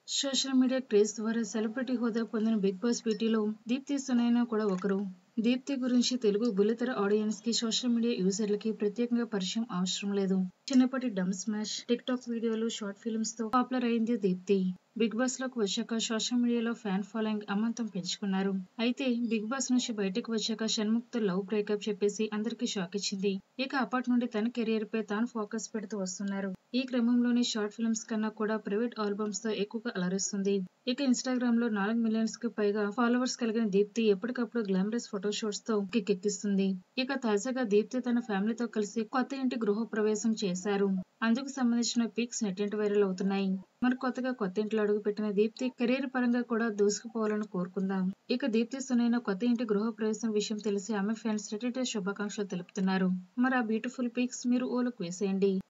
social media craze ద్వారా celebrity హోదా పొందిన బిగ్ బాస్ బ్యూటీలో దీప్తి సునైనా కూడా ఒకరు దీప్తి గురించి తెలుగు బుల్లితెర ఆడియన్స్ కి సోషల్ మీడియా యూజర్లకి ప్రత్యేకంగా పరిచయం అవసరం లేదు చిన్నప్పటి డమ్ స్మాష్ టిక్ టాక్ వీడియోలు షార్ట్ ఫిల్మ్స్ తో పాపులర్ అయింది దీప్తి బిగ్ బాస్ లోకి వచ్చాక సోషల్ మీడియాలో ఫ్యాన్ ఫాలోయింగ్ అమాంతం పెంచుకున్నారు అయితే బిగ్ బాస్ నుంచి బయటకు వచ్చాక షణ్ముఖ్ తో లవ్ బ్రేకప్ చెప్పేసి అందరికి షాక్ ఇచ్చింది ఇక అప్పటి నుండి తన కెరియర్ పై తాను ఫోకస్ పెడుతూ వస్తున్నారు ఈ క్రమంలోని షార్ట్ ఫిల్మ్స్ కన్నా కూడా ప్రైవేట్ ఆల్బమ్స్ తో ఎక్కువగా అలరిస్తుంది ఇక ఇన్స్టాగ్రామ్ లో నాలుగు మిలియన్స్ కి పైగా ఫాలోవర్స్ కలిగిన దీప్తి ఎప్పటికప్పుడు గ్లామరస్ ఫోటో షూట్స్ తో కిక్కెక్కిస్తుంది ఇక తాజాగా దీప్తి తన ఫ్యామిలీతో కలిసి కొత్త ఇంటి గృహ ప్రవేశం చేశారు అందుకు సంబంధించిన పిక్స్ నెట్టింటి వైరల్ అవుతున్నాయి మరి కొత్తగా కొత్త ఇంట్లో అడుగుపెట్టిన దీప్తి కెరీర్ పరంగా కూడా దూసుకుపోవాలని కోరుకుందాం ఇక దీప్తి సునైన కొత్త ఇంటి గృహ ప్రవేశం విషయం తెలిసి ఆమె ఫ్యాన్స్ రెడ్డిట్ శుభాకాంక్షలు తెలుపుతున్నారు మరి ఆ బ్యూటిఫుల్ పిక్స్ మీరు ఓలకు వేసేయండి